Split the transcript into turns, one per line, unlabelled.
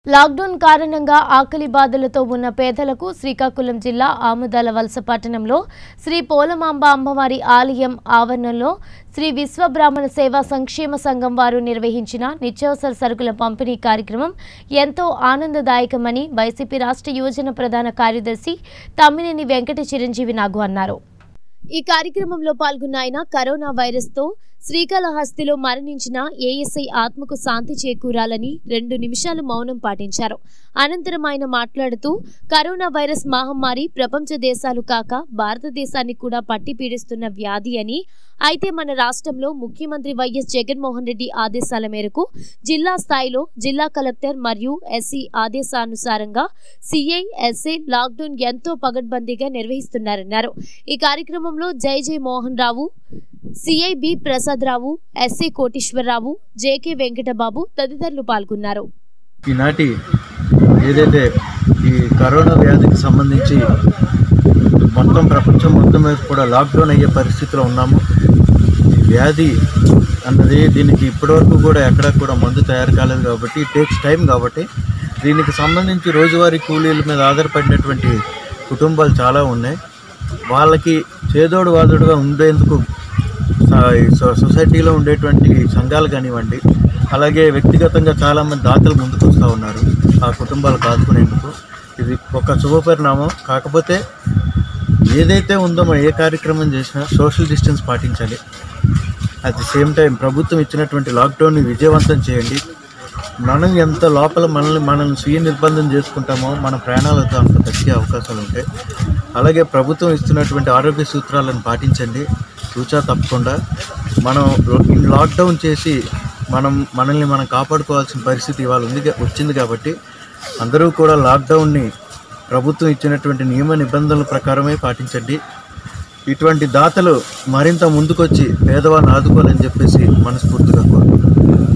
lockdown కారణంగా ఆకలి బాధలతో ఉన్న పేదలకు శ్రీకాకుళం జిల్లా ఆముదాల వలస పట్టణంలో శ్రీ పోలమాంబ అమ్మవారి ఆలయం ఆవరణలో శ్రీ విశ్వబ్రాహ్మణ సేవా సంక్షేమ సంఘం వారు నిర్వహించిన నిత్యావసర సరుకుల పంపిణీ కార్యక్రమం ఎంతో ఆనందదాయకమని వైసీపీ రాష్ట్ర యువజన ప్రధాన కార్యదర్శి తమ్మినేని వెంకట చిరంజీవి నాగు అన్నారు ఈ కార్యక్రమంలో పాల్గొన్న ఆయన కరోనా వైరస్తో శ్రీకాళహస్తిలో మరణించిన ఏఎస్ఐ ఆత్మకు శాంతి చేకూరాలని రెండు నిమిషాలు మౌనం పాటించారు అనంతరం ఆయన మాట్లాడుతూ కరోనా వైరస్ మహమ్మారి ప్రపంచ దేశాలు కాక భారతదేశాన్ని కూడా పట్టి పీడిస్తున్న వ్యాధి అని అయితే మన రాష్ట్రంలో ముఖ్యమంత్రి వైఎస్ జగన్మోహన్ రెడ్డి ఆదేశాల మేరకు జిల్లా స్థాయిలో జిల్లా కలెక్టర్ మరియు ఎస్సీ ఆదేశానుసారంగా సిఐ ఎస్ఏ లాక్డౌన్ ఎంతో పగడ్బందీగా నిర్వహిస్తున్నారన్నారు ఈ కార్యక్రమంలో Jai Jai Mohan Rao CI B Prasada Rao SA Koteswara Rao JK Venkatababu తదితరులు పాల్గొన్నారు
ఈనాటి ఏదైతే ఈ కరోనా వ్యాధికి సంబంధించి మొత్తం ప్రపంచం మొత్తం మీద కూడా లాక్డౌన్ అయ్యే పరిస్థితిలో ఉన్నాము ఈ వ్యాధి అన్నది దీనికి ఇప్పటివరకు కూడా ఎక్కడా కూడా మందు తయారు కాలేదు కాబట్టి టేక్స్ టైం కాబట్టి దీనికి సంబంధించి రోజువారీ కూలీల మీద ఆధారపడినటువంటి కుటుంబాలు చాలా ఉన్నాయి వాళ్ళకి చేదోడు వాదోడుగా ఉండేందుకు స- ఈ సొ- సొసైటీలో ఉండేటువంటి సంఘాలు కానివ్వండి అలాగే వ్యక్తిగతంగా చాలామంది దాతలు ముందుకు వస్తూ ఉన్నారు ఆ కుటుంబాలకు ఆదుకునేందుకు ఇది ఒక శుభపరిణామం కాకపోతే ఏదైతే ఉందో మనం ఏ కార్యక్రమం చేసినా సోషల్ డిస్టెన్స్ పాటించాలి అట్ ది సేమ్ టైం ప్రభుత్వం ఇచ్చినటువంటి లాక్డౌన్ని విజయవంతం చేయండి మనం ఎంత లోపల మనల్ని మనల్ని స్వీయ నిర్బంధం చేసుకుంటామో మన ప్రాణాలతో అంత తగ్గే అవకాశాలు ఉంటాయి అలాగే ప్రభుత్వం ఇస్తున్నటువంటి ఆరోగ్య సూత్రాలను పాటించండి తూచా తప్పకుండా మనం లాక్డౌన్ చేసి మనం మనల్ని మనం కాపాడుకోవాల్సిన పరిస్థితి ఇవాళ ఉంది కా- వచ్చింది కాబట్టి అందరూ కూడా లాక్డౌన్ని ప్రభుత్వం ఇచ్చినటువంటి నియమ నిబంధనల ప్రకారమే పాటించండి ఇటువంటి దాతలు మరింత ముందుకొచ్చి పేదవాడిని ఆదుకోవాలని చెప్పేసి మనస్ఫూర్తిగా కోరుకుంటున్నాను